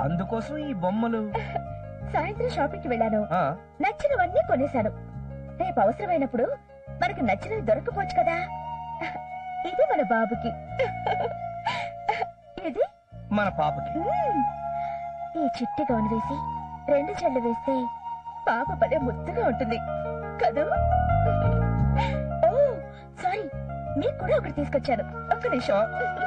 అందుకోసం ఈ బొమ్మలు సాయంత్రం షాపింగ్ కి వెళ్ళాను ఆ, నచ్చినవన్నీ కొనేశాను రేపు అవసరమైనప్పుడు మనకు నచ్చినవి దొరకపోవచ్చు కదా ఇది మన బాబుకి ఇది మన పాపకి మ్మ్. ఈ చిట్టి గౌన్ వేసి రెండు చెళ్ళు వేస్తే పాప పదే ముద్దుగా ఉంటుంది కదూ ఓ సారీ మీకు కూడా ఒకటి తీసుకొచ్చాను ఒక్క నిమిషం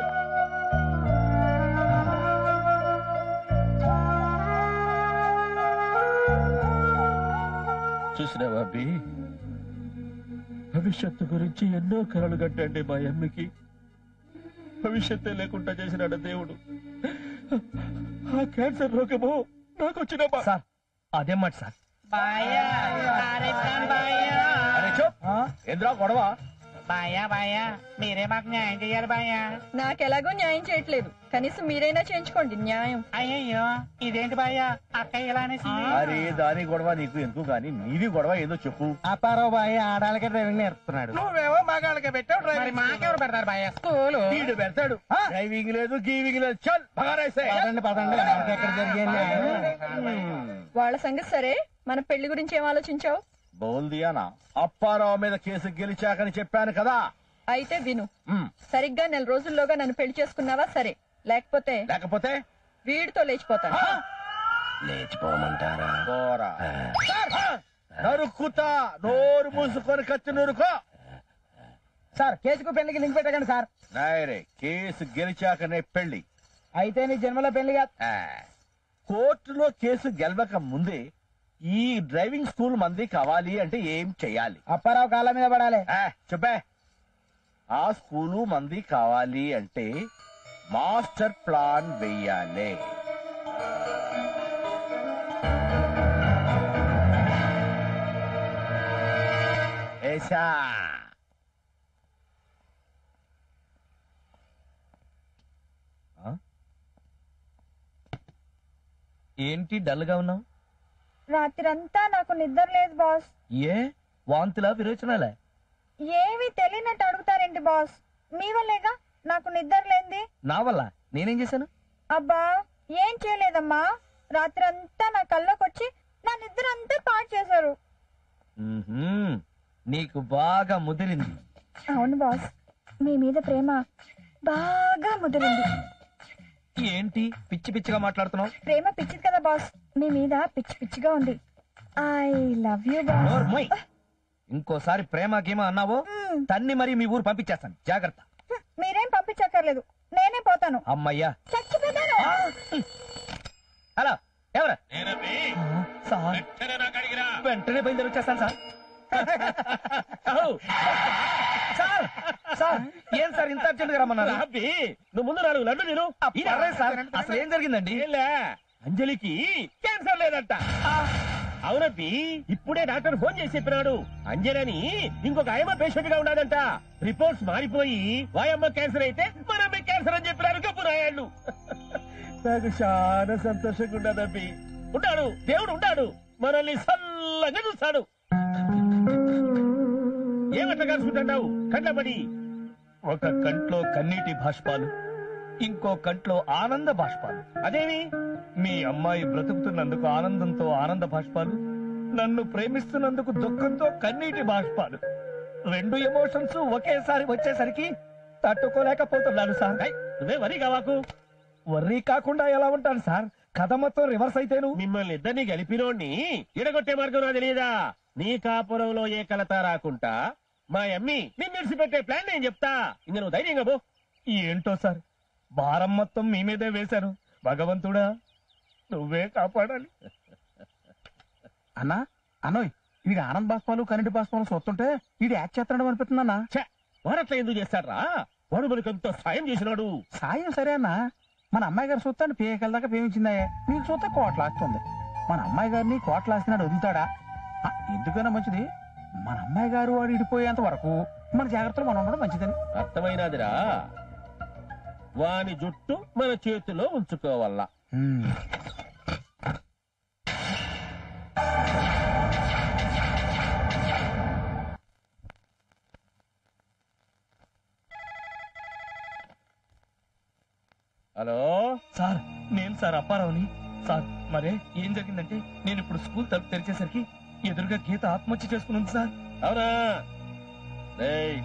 చూసినావా అబ్బి భవిష్యత్తు గురించి ఎన్నో కలలు కట్టండి మా అమ్మకి భవిష్యత్తే లేకుండా చేసినాడు దేవుడు ఆ క్యాన్సర్ రోగము నాకు వచ్చిన బా- సార్ అదే మాట సార్ బాయా బాయా అరే చూప్ ఏంద్రా గొడవ బాయా బాయా మీరే మాకు న్యాయం చేయాలి బాయా నాకెలాగో న్యాయం చేయట్లేదు కనీసం మీరైనా చేయించుకోండి న్యాయం అయ్యయ్యో ఇదేంటి బాయా అక్క ఇలా అనేసి అరే దాని గొడవ నీకు ఎందుకు గాని నీది గొడవ ఏదో చెప్పు అప్పారావు బాయ్ ఆడాలకే డ్రైవింగ్ నేర్పుతున్నాడు నువ్వేమో మగాళ్ళకి పెట్టావు మరి మాకెవరు పెడతారు బాయా స్కూల్ వీడు పెడతాడు డ్రైవింగ్ లేదు గీవింగ్ లేదు చల్ బగారేసే పదండి పదండి మనకి ఎక్కడ జరిగింది వాళ్ళ సంగతి సరే మన పెళ్లి గురించి ఏం ఆలోచించావు బోల్ దియానా అప్పారావు మీద కేసు గెలిచాకని చెప్పాను కదా అయితే విను మ్, సరిగ్గా నెల రోజుల్లోగా నన్ను పెళ్లి చేసుకున్నావా సరే లేకపోతే లేకపోతే వీడితో లేచిపోతాను లేచిపోమంటారా పోరా నరుక్కుతా నోరు మూసుకొని కత్తి నూరుకో సార్ కేసుకు పెళ్లికి లింక్ పెట్టకండి సార్ నాయరే కేసు గెలిచాకనే పెళ్లి అయితే నీ జన్మలో పెళ్లి కాదు ఆ, కోర్టులో కేసు గెలవక ముందే ఈ డ్రైవింగ్ స్కూల్ మంది కావాలి అంటే ఏం చెయ్యాలి అప్పారావు కాళ్ళ మీద పడాలి ఆ, చెప్పే ఆ స్కూలు మంది కావాలి అంటే మాస్టర్ ప్లాన్ వెయ్యాలి ఏసా ఏంటి డల్ గా ఉన్నావు రాత్రంతా నాకు నిద్ర లేదు బాస్ ఏ వాంతులా విరోచనాలే ఏమీ తెలియనట్టు అడుగుతారేంటి బాస్ మీ వల్లేగా నాకు నిద్ర లేంది నా వల్ల నేనేం చేశాను అబ్బా ఏం చేయలేదమ్మా రాత్రంతా నా కల్లోకి వచ్చి నా నిద్ర అంతా పాడు చేశారు మ్మ్హ్మ్. నీకు బాగా ముదిరింది అవును బాస్ మీ మీద ప్రేమ బాగా ముదిరింది ఏంటి పిచ్చి పిచ్చిగా మాట్లాడుతున్నావు ప్రేమ పిచ్చిది కదా బాస్ మీ మీద పిచ్చి పిచ్చిగా ఉంది ఐ లవ్ యూ బాస్ నోర్మోయ్. ఇంకోసారి ప్రేమ గీమ అన్నావో మ్మ్. తన్ని మరి మీ ఊరు పంపించేస్తాను జాగ్రత్త హ్మ్, మీరేం పంపించక్కర్లేదు నేనే పోతాను అమ్మయ్యా చచ్చిపోతాను హలో ఎవరు సార్ వెంటనే బయలుదేరి వచ్చేస్తాను సార్ ఔ. సార్ సార్ ఏం సార్ ఇంత అర్జెంట్ గా రమ్మన్నారు నువ్వు ముందు నాలుగు లడ్డు నేను పర్లేదు సార్ అసలు ఏం జరిగిందండి ఏంలే, అంజలికి క్యాన్సర్ లేదంట అవునబ్బి ఇప్పుడే డాక్టర్ ఫోన్ చేసి చెప్పినాడు అంజలని ఇంకొక ఆయమ్మ పేషెంట్ గా ఉన్నాడంట రిపోర్ట్స్ మారిపోయి వాయమ్మ క్యాన్సర్ అయితే మనమ్మ క్యాన్సర్ అని చెప్పినారు కప్పు రాయాళ్ళు నాకు చాలా సంతోషంగా ఉండదబ్బి ఉంటాడు దేవుడు ఉంటాడు మనల్ని సల్లగా చూస్తాడు ఏమట్లా కలుసుకుంటున్నావు కండ్లబడి ఒక కంట్లో కన్నీటి బాష్పాలు ఇంకో కంట్లో ఆనంద బాష్పాలు అదేమి మీ అమ్మాయి బ్రతుకుతున్నందుకు ఆనందంతో ఆనంద బాష్పాలు నన్ను ప్రేమిస్తున్నందుకు దుఃఖంతో కన్నీటి బాష్పాలు రెండు ఎమోషన్స్ ఒకేసారి వచ్చేసరికి తట్టుకోలేకపోతున్నాను సార్ ఏయ్, నువ్వే వరి కావాకు వర్రీ కాకుండా ఎలా ఉంటాను సార్ కథ మొత్తం రివర్స్ అయితేను మిమ్మల్ని ఇద్దరిని గెలిపినోడిని ఇడగొట్టే మార్గం నాకు తెలియదా నీ కాపురంలో ఏ కలత రాకుండా మా అమ్మి నిన్ను విడిచిపెట్టే ప్లాన్ నేను చెప్తా ఇంక నువ్వు ధైర్యంగా పో ఏంటో సార్ భారం మొత్తం మీ మీదే వేశాను భగవంతుడా నువ్వే కాపాడాలి అన్నా అన్నోయ్ వీడి ఆనంద్ బాష్పాలు కరెంటు బాష్పాలు చూస్తుంటే వీడు యాక్ట్ చేస్తున్నాడు అనిపిస్తుంది అన్న ఛే, వాడట్లా ఎందుకు చేస్తాడ్రా వాడు మనకు ఎంతో సాయం చేసినాడు సాయం సరే అన్న మన అమ్మాయి గారు చూస్తాను పేకల దాకా ప్రేమించిందా నీకు చూస్తే కోట్ల ఆస్తుంది మన అమ్మాయి గారిని కోట్ల ఆస్తినాడు వదులుతాడా ఆ, ఎందుకైనా మంచిది మన అమ్మాయి గారు వాడు ఇడిపోయేంత వరకు మన జాగ్రత్తలు మనం ఉండడం మంచిదని అర్థమైనదిరా వాని జుట్టు మన చేతిలో ఉంచుకోవాలా హ్మ్. హలో సార్ నేను సార్ అప్పారావుని సార్ మరే ఏం జరిగిందంటే నేను ఇప్పుడు స్కూల్ తలుపు తెరిచేసరికి ఎదురుగా గీత ఆత్మహత్య చేసుకుని ఉంది సార్ అవునా రేయ్.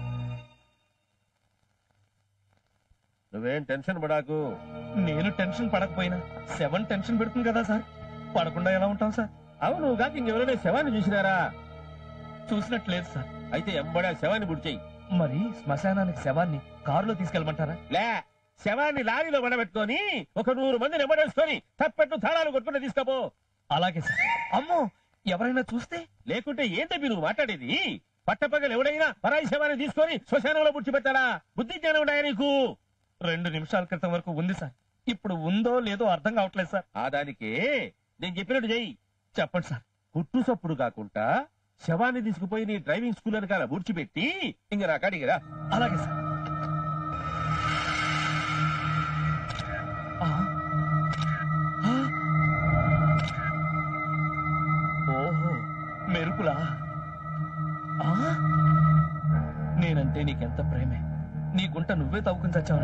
నువ్వేం టెన్షన్ పడాకు నేను టెన్షన్ పడకపోయినా సెవెన్ టెన్షన్ పెడుతుంది కదా సార్ పడకుండా ఎలా ఉంటాం సార్ అవును కాక ఇంకెవరైనా శవాన్ని చూసినారా చూసినట్లేదు సార్ అయితే ఎంబడే ఆ శవాన్ని బుడిచేయి మరి శ్మశానానికి శవాన్ని కారులో తీసుకెళ్ళమంటారా లే శవాన్ని లారీలో పడబెట్టుకొని ఒక నూరు మందిని ఎంబడేసుకొని తప్పెట్టు తాళాలు కొట్టుకుని తీసుకపో అలాగే సార్ అమ్మో ఎవరైనా చూస్తే లేకుంటే ఏంటవి నువ్వు మాట్లాడేది పట్టపగలు ఎవడైనా పరాయి శవాన్ని తీసుకొని శ్మశానంలో పుడిచిపెట్టాలా బుద్ధి జ్ఞానం ఉన్నాయా నీకు రెండు నిమిషాల క్రితం వరకు ఉంది సార్ ఇప్పుడు ఉందో లేదో అర్థం కావట్లేదు సార్ ఆ దానికే నేను చెప్పినట్టు చెయ్యి చెప్పండి సార్ కుట్టు సప్పుడు కాకుండా శవాన్ని తీసుకుపోయి నీ డ్రైవింగ్ స్కూల్ వెనకాల బుడిచిపెట్టి ఇంక నా కాడికి రా అలాగే సార్ ఆ. ఆ. ఓహో మెరుపులా ఆ? నేనంటే నీకెంత ప్రేమే నీ గుంట నువ్వే తవ్వుకుని చచ్చావు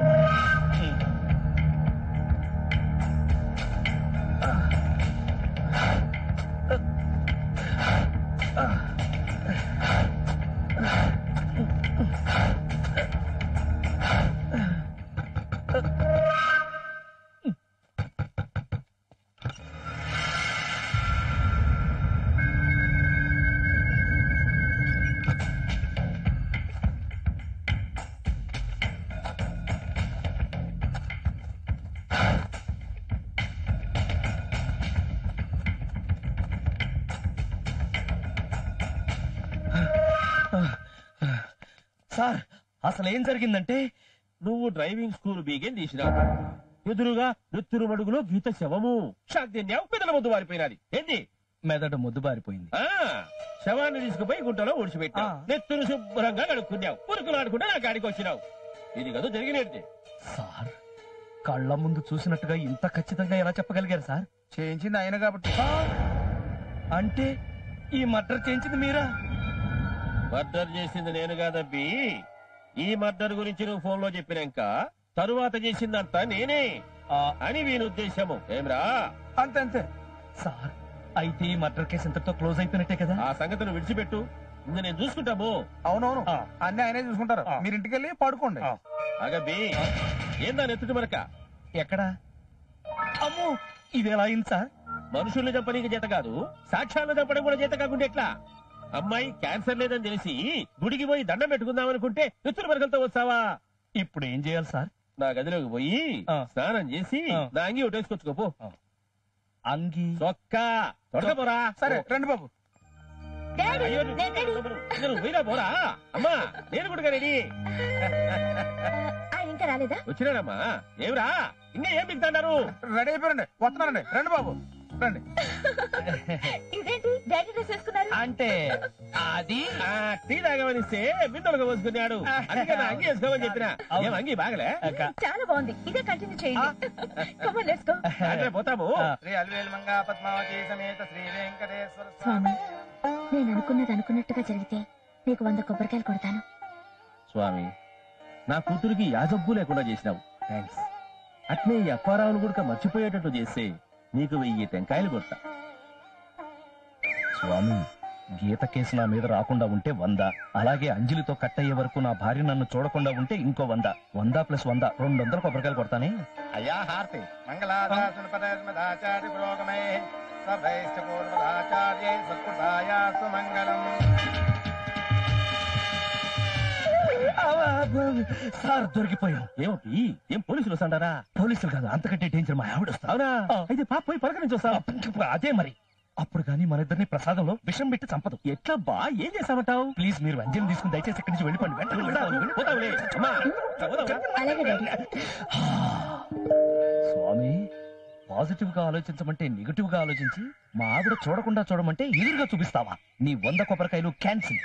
సార్ అసలు ఏం జరిగిందంటే నువ్వు డ్రైవింగ్ స్కూల్ బీగేం తీసినావు ఎదురుగా నెత్తురు మడుగులో గీత శవము షాద్యం పెదల ముద్దు వారిపోయినది ఏంది మెదడు ముద్దు బారిపోయింది ఆ శవాన్ని తీసుకుపోయి గుంటలో ఊడ్చిపెట్టావు ఆ. నెత్తురు శుభ్రంగా కడుక్కున్నావు పురుకులు ఆడుకుంటే నా కాడికి వచ్చినావు ఇది కదా జరిగినట్టు సార్ కళ్ళ ముందు చూసినట్టుగా ఇంత ఖచ్చితంగా ఎలా చెప్పగలిగారు సార్ చేయించింది ఆయన కాబట్టి అంటే ఈ మర్డర్ చేయించింది మీరా మర్డర్ చేసింది నేను కాదబ్బి ఈ మర్డర్ గురించి నువ్వు ఫోన్ లో చెప్పినాక తరువాత చేసిందంతా నేనే ఆ, అని వీని ఉద్దేశము ఏమ్రా అంతే అంతే సార్ అయితే ఈ మర్డర్ కేసు ఇంతటితో క్లోజ్ అయిపోయినట్టే కదా ఆ సంగతిని విడిచిపెట్టు ఇంక నేను చూసుకుంటాము అవునవును ఆ. అన్ని ఆయనే చూసుకుంటారు ఆ. మీరు ఇంటికి వెళ్ళి పడుకోండి ఆ. అగబ్బి ఏందా నెత్తుటి మరక ఎక్కడా అమ్మో ఇది ఎలా అయింది సార్ మనుషుల్ని చంపనీకి చేత కాదు సాక్ష్యాలను చంపడం కూడా చేత కాకుండా ఎట్లా అమ్మాయి క్యాన్సర్ లేదని తెలిసి గుడికి పోయి దండం పెట్టుకుందాం అనుకుంటే నెత్తురు మరకలతో వస్తావా ఇప్పుడు ఏం చేయాలి సార్ నా గదిలోకి పోయి ఆ. స్నానం చేసి ఆ. నా అంగి ఒకటేసుకొచ్చుకోపో అంగి చొక్కా తొడకపోరా సరే రండి బాబు డాడీ అయ్యో నేను రెడీ నువ్వు పోయినా పోరా అమ్మా నేను కూడా రెడీ ఆయన ఇంకా రాలేదా వచ్చినాడమ్మా ఏమిరా ఇంకా ఏం బిగుతాడారు రెడీ అయిపోయారండి వస్తున్నారండి రండి బాబు రండి ఇదేంటి డాడీ డ్రెస్ వేసుకున్నారు అంటే అది ఆ, టీ తాగమనిస్తే బిందెలుగా పోసుకున్నాడు అందుకే నా అంగి వేసుకోమని చెప్పిన ఏం అంగి బాగలే చాలా బాగుంది ఇదే కంటిన్యూ చేయండి కమన్ లెట్స్ గో అంటే పోతాము ఆ. శ్రీ అల్వేల్ మంగా పద్మావతి సమేత శ్రీ వెంకటేశ్వర స్వామి నేను అనుకున్నది అనుకున్నట్టుగా జరిగితే నీకు వంద కొబ్బరికాయలు కొడతాను స్వామి నా కూతురికి యాజబ్బు లేకుండా చేసినావు థ్యాంక్స్ అట్నే ఈ అప్పారావును కూడా మర్చిపోయేటట్టు చేస్తే నీకు వెయ్యి టెంకాయలు కొడతా స్వామి గీత కేసు నా మీద రాకుండా ఉంటే వంద అలాగే అంజలితో కట్ అయ్యే వరకు నా భార్య నన్ను చూడకుండా ఉంటే ఇంకో వంద వంద ప్లస్ వంద రెండు వందల కొబ్బరికాయలు కొడతానే అయ్యా హారతి మంగళాదాసుపదాచార్య పురోగమే సభైశ్చ పూర్వదాచార్య సత్కృతాయా సుమంగళం సార్ దొరికిపోయాం ఏమిటి ఏం పోలీసులు వస్తాడారా పోలీసులు కాదు అంతకంటే డేంజర్ మా ఆవిడ వస్తా అవునా ఆ. అయితే పాప పోయి పలకరించి వస్తా అదే మరి అప్పుడు కానీ మన ఇద్దరిని ప్రసాదంలో విషం పెట్టి చంపదు ఎట్లా బా ఏం చేస్తామంటావు ప్లీజ్ మీరు అంజలి తీసుకుని దయచేసి ఇక్కడి నుంచి వెళ్ళిపోండి వెంటనే వెళ్ళిపోండి. పోతావులే అమ్మా పోదాం. అలాగే డాడీ స్వామి పాజిటివ్ గా ఆలోచించమంటే నెగిటివ్ గా ఆలోచించి మా ఆవిడ చూడకుండా చూడమంటే ఎదురుగా చూపిస్తావా నీ వంద కొబ్బరికాయలు క్యాన్సిల్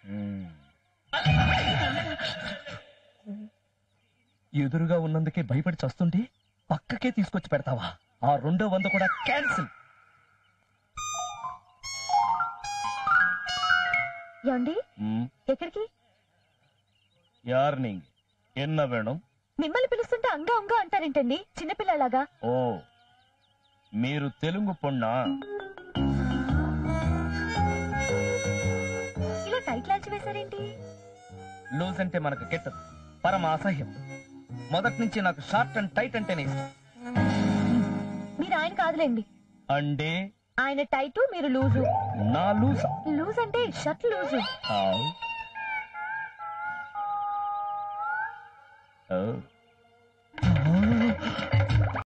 ఎదురుగా ఉన్నందుకే భయపడి చస్తుంటే పక్కకే తీసుకొచ్చి పెడతావా ఆ రెండో వంద కూడా క్యాన్సిల్ ఏమండి ఎక్కడికి యార్నింగ్ ఎన్న వేణం మిమ్మల్ని పిలుస్తుంటే అంగా అంగా అంటారేంటండి చిన్నపిల్లలాగా ఓ మీరు తెలుగు పొన్నా ఇలా టైట్ లాంచి వేశారేంటి లూజ్ అంటే మనకు కెట్టదు పరమ అసహ్యం మొదటి నుంచి నాకు షార్ట్ అండ్ టైట్ అంటేనే ఇష్టం మీరు ఆయన కాదులేండి అంటే ఆయన టైటు మీరు లూజు నా లూజ్ లూజ్ అంటే షర్ట్ లూజు Oh.